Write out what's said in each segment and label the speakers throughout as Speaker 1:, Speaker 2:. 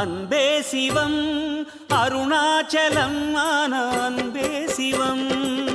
Speaker 1: அன்பே சிவம் அருணாச்சலம் ஆன அன்பே சிவம்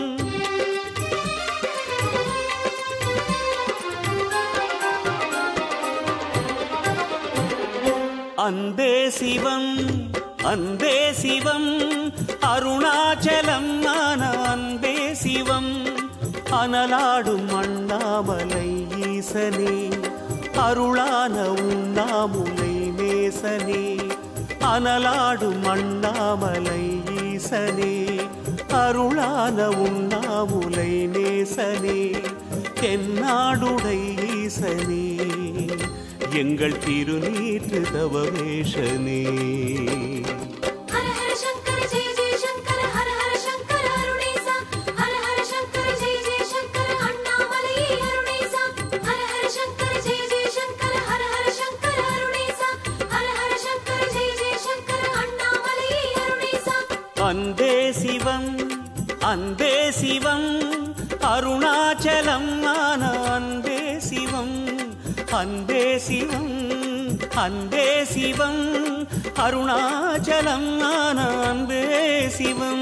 Speaker 1: அன்பே சிவம் அன்பே சிவம் அருணாச்சலம் ஆன அன்பே சிவம் அனலாடும் அண்ணாமலை ஈசனே அருளான உண்ணாமுலை நேசனே அனலாடும் அண்ணாமலை ஈசனே அருளான உண்ணாமுலை நேசனே தென்னாடுடை ஈசனே எங்கள் திருநீற்று தவமேஷனே
Speaker 2: ஹர ஹர சங்கர ஜெய ஜெய சங்கர ஹர ஹர சங்கர அருணேசா ஹர ஹர சங்கர ஜெய ஜெய சங்கர அண்ணாமலையே அருணேசா ஹர ஹர சங்கர ஜெய ஜெய சங்கர ஹர ஹர சங்கர அருணேசா ஹர ஹர சங்கர ஜெய ஜெய சங்கர அண்ணாமலையே அருணேசா
Speaker 1: அன்பே சிவம் அன்பே சிவம் அருணாச்சலம் ஆன அன்பே சிவம் அன்பே சிவம் அன்பே சிவம் அருணாச்சலம் ஆன அன்பே சிவம்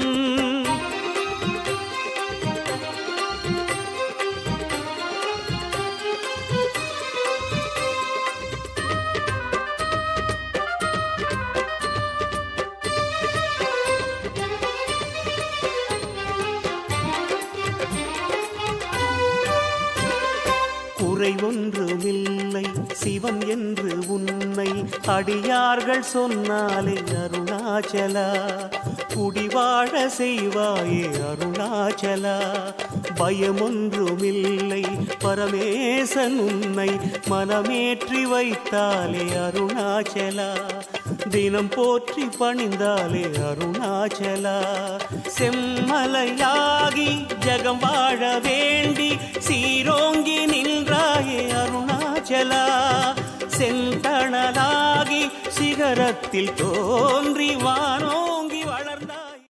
Speaker 1: குறை ஒன்றுமில்லை சிவம் என்று உன்னை அடியார்கள் சொன்னாலே அருணாச்சலா குடிவாழ செய்வாயே அருணாச்சலா பயமொன்றுமில்லை பரமேசன் உன்னை மனமேற்றி வைத்தாலே அருணாச்சலா தினம் போற்றி பணிந்தாலே அருணாச்சலா செம்மலையாகி ஜகம் வாழ வேண்டி சீரோங்கி நின்றாயே அருணாச்சலா செந்தணலாகி சிகரத்தில் தோன்றி வானோங்கி